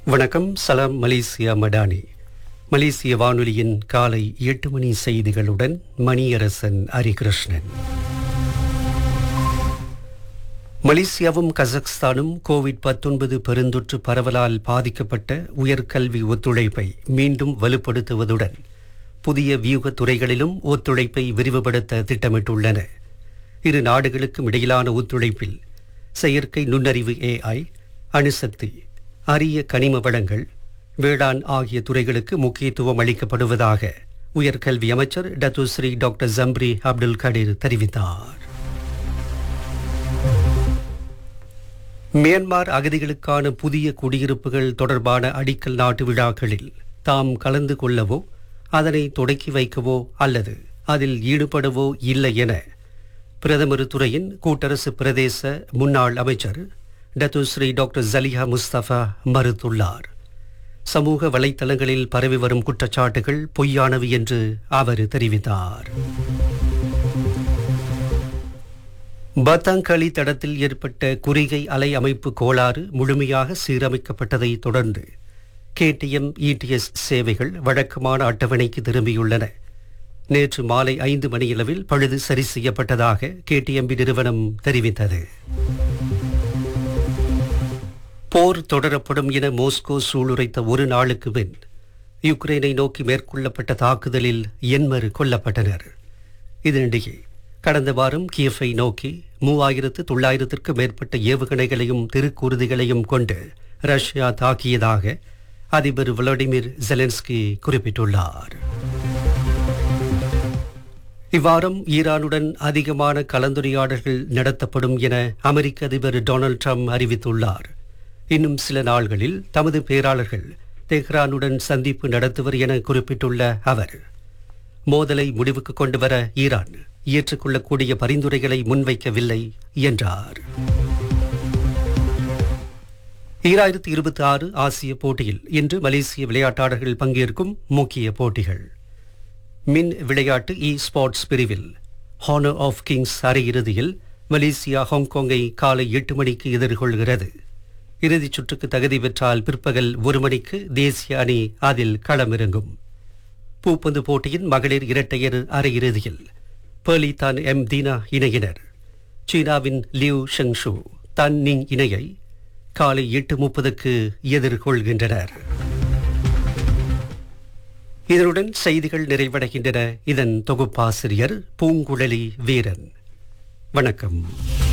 வணக்கம் சலாம் மலேசியா மடானி மலேசிய வானொலியின் காலை எட்டு மணி செய்திகளுடன் மணியரசன் ஹரிகிருஷ்ணன் மலேசியாவும் கசக்ஸ்தானும் கோவிட் 19 பெருந்தொற்று பரவலால் பாதிக்கப்பட்ட உயர்கல்வி ஒத்துழைப்பை மீண்டும் வலுப்படுத்துவதுடன் புதிய வியூக துறைகளிலும் ஒத்துழைப்பை விரிவுபடுத்த திட்டமிட்டுள்ளன இரு நாடுகளுக்கும் இடையிலான ஒத்துழைப்பில் செயற்கை நுண்ணறிவு ஏஐ அணுசக்தி அரிய கனிம வளங்கள் வேளாண் ஆகிய துறைகளுக்கு முக்கியத்துவம் அளிக்கப்படுவதாக உயர்கல்வி அமைச்சர் Datuk Seri doctor Zambry Abdul Kadir தெரிவித்தார் மியான்மர் அகதிகளுக்கான புதிய குடியிருப்புகள் தொடர்பான அடிக்கல் நாட்டு விழாக்களில் தாம் கலந்து கொள்ளவோ அதனை தொடக்கி வைக்கவோ அல்லது அதில் ஈடுபடவோ இல்லை என பிரதமர் துறையின் கூட்டரசு பிரதேச முன்னாள் அமைச்சர் டத்துஸ்ரீ டாக்டர் ஜலிஹா முஸ்தபா மறுத்துள்ளார் சமூக வலைத்தளங்களில் பரவி வரும் குற்றச்சாட்டுகள் பொய்யானவை என்று அவர் தெரிவித்தார் பத்தாங்களி தடத்தில் ஏற்பட்ட குறிகை அலை அமைப்பு கோளாறு முழுமையாக சீரமைக்கப்பட்டதை தொடர்ந்து கேடிஎம் இடிஎஸ் சேவைகள் வழக்கமான அட்டவணைக்கு திரும்பியுள்ளன நேற்று மாலை ஐந்து மணியளவில் பழுது சரி செய்யப்பட்டதாக கேடிஎம்பி நிறுவனம் தெரிவித்தது போர் தொடரப்படும் என மோஸ்கோ சூளுரைத்த ஒரு நாளுக்கு பின் யுக்ரைனை நோக்கி மேற்கொள்ளப்பட்ட தாக்குதலில் எண்மர் கொல்லப்பட்டனர் இதனிடையே கடந்த வாரம் கியஃபை நோக்கி மூவாயிரத்து தொள்ளாயிரத்திற்கு மேற்பட்ட ஏவுகணைகளையும் திருக்கூறுதிகளையும் கொண்டு ரஷ்யா தாக்கியதாக அதிபர் விளாடிமிர் ஜெலன்ஸ்கி குறிப்பிட்டுள்ளார் இவ்வாரம் ஈரானுடன் அதிகமான கலந்துரையாடல்கள் நடத்தப்படும் என அமெரிக்க அதிபர் டொனால்ட் ட்ரம்ப் அறிவித்துள்ளார் இன்னும் சில நாள்களில் தமது பேராளர்கள் தெஹ்ரானுடன் சந்திப்பு நடத்துவர் என குறிப்பிட்டுள்ள அவர் மோதலை முடிவுக்கு கொண்டு வர ஈரான் ஏற்றுக்கொள்ளக்கூடிய பரிந்துரைகளை முன்வைக்கவில்லை என்றார் ஈராயிரத்தி இருபத்தி ஆறு ஆசிய போட்டியில் இன்று மலேசிய விளையாட்டாளர்கள் பங்கேற்கும் முக்கிய போட்டிகள் மின் விளையாட்டு இ ஸ்போர்ட்ஸ் பிரிவில் ஹானர் ஆஃப் கிங்ஸ் அரையிறுதியில் மலேசியா ஹாங்காங்கை காலை எட்டு மணிக்கு எதிர்கொள்கிறது இறுதிச் சுற்றுக்கு தகுதி பெற்றால் பிற்பகல் ஒரு மணிக்கு தேசிய அணி அதில் களமிறங்கும் பூப்பந்து போட்டியின் மகளிர் இரட்டையர் அரையிறுதியில் பேர்லிதான் எம் தீனா இணையினர் சீனாவின் லியூ ஷெங்ஷு தன் நிங் இணையை காலை எட்டு முப்பதுக்கு எதிர்கொள்கின்றனர் இதனுடன் செய்திகள் நிறைவடைகின்றன இதன் தொகுப்பாசிரியர் பூங்குழலி வீரன் வணக்கம்